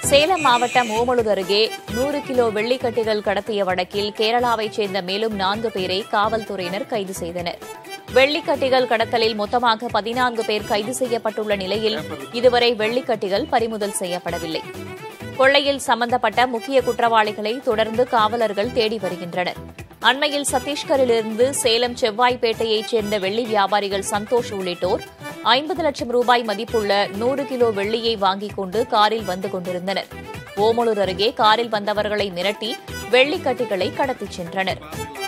சேலம் மாவட்டம் ஓமலூர் அருகே நூறு கிலோ வெள்ளிக்கட்டிகள் கடத்திய வழக்கில் கேரளாவைச் சேர்ந்த மேலும் நான்கு பேரை காவல்துறையினர் கைது செய்தனர் வெள்ளிக்கட்டிகள் கடத்தலில் மொத்தமாக பதினான்கு பேர் கைது செய்யப்பட்டுள்ள நிலையில் இதுவரை வெள்ளிக்கட்டிகள் பறிமுதல் செய்யப்படவில்லை கொள்ளையில் சம்பந்தப்பட்ட முக்கிய குற்றவாளிகளை தொடர்ந்து காவலர்கள் தேடி வருகின்றனர் அண்மையில் சத்தீஸ்கரிலிருந்து சேலம் செவ்வாய்ப்பேட்டையைச் சேர்ந்த வெள்ளி வியாபாரிகள் சந்தோஷ் உள்ளிட்டோர் ஐம்பது லட்சம் ரூபாய் மதிப்புள்ள நூறு கிலோ வெள்ளியை வாங்கிக் கொண்டு காரில் வந்து கொண்டிருந்தனர் ஓமலூர் அருகே காரில் வந்தவர்களை மிரட்டி வெள்ளிக்கட்டிகளை கடத்திச் சென்றனர்